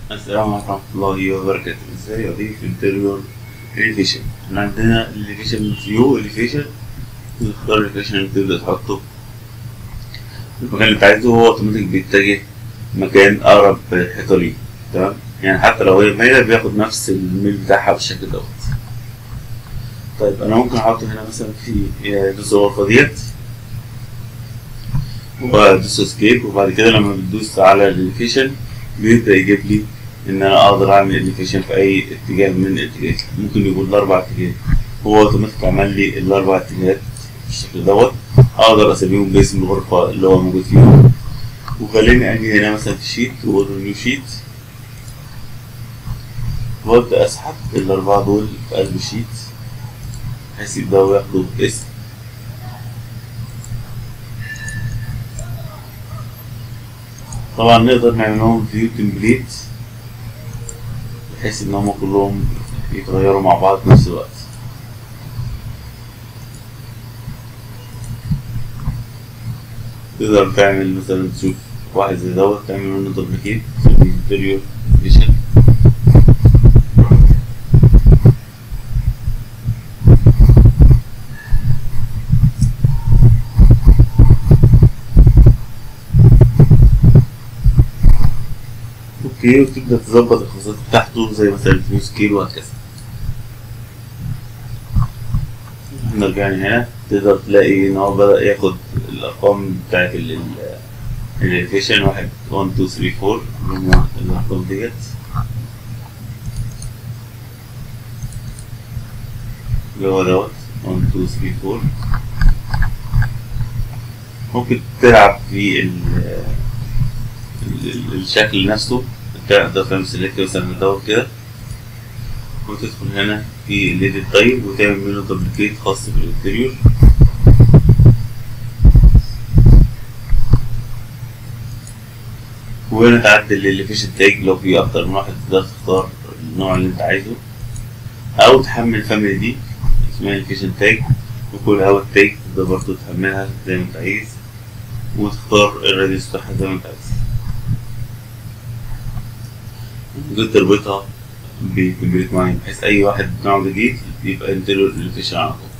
السلام عليكم ورحمة الله وبركاته ازاي اضيف انتريور اليفيشن احنا عندنا اليفيشن فيو اليفيشن تختار اليفيشن اللي تبدأ تحطه المكان اللي انت عايزه هو اوتوماتيك بيتجه مكان اقرب حيطة ليه تمام يعني حتى لو هي مايلة بياخد نفس الميل بتاعها بالشكل دوت طيب انا ممكن احطه هنا مثلا في دوس الغرفة ديت وادوس اسكيب وبعد كده لما بتدوس على الاليفيشن بيبدأ يجيب لي ان انا اقدر اعمل اليفيشن في اي اتجاه من الاتجاهات ممكن يكون الاربع اتجاهات هو اوتوماتيك عمل لي الاربع اتجاهات بالشكل دوت اقدر اسميهم باسم الغرفه اللي هو موجود فيها وخليني اجي هنا مثلا في شيت واقول له نيو شيت وابدا اسحب الاربعه دول في قلب الشيت بحيث يبداوا ياخدوا اسم طبعا نقدر نعمل لهم فيو تمبليت بحيث ان هم كلهم يتغيروا مع بعض في نفس الوقت تقدر تعمل مثلا تشوف واحد زي دوت تعمل منه دوبليكيت انتريور فيشن اوكي وتبدا تظبط الخصائص بتاعته زي مثلا الفيو سكيل وهكذا نرجع هنا تقدر تلاقي ان هو بدأ ياخد الارقام بتاعت الاليفيشن واحد 1 2 3 4 هما الارقام ديت اللي هو دوت 1 2 3 4 ممكن تلعب في ال ال- الشكل نفسه تقدر تعمل سيلكت مثلا من دوت كده وتدخل هنا في الليد الطيب وتعمل منه دوبليكيت خاص بالانتريور وهنا تعدل الاليفيشن تاج لو في اكتر من واحد تقدر تختار النوع اللي انت عايزه او تحمل فاميلي دي اسمها اليفيشن تاج وكل هوا التاج تقدر برضه تحملها زي ما انت عايز وتختار الراديوس بتاعها زي ما انت عايز ممكن تربطها بتمبليت معين بحيث اي واحد نوع جديد يبقى انتريور اليفيشن على طول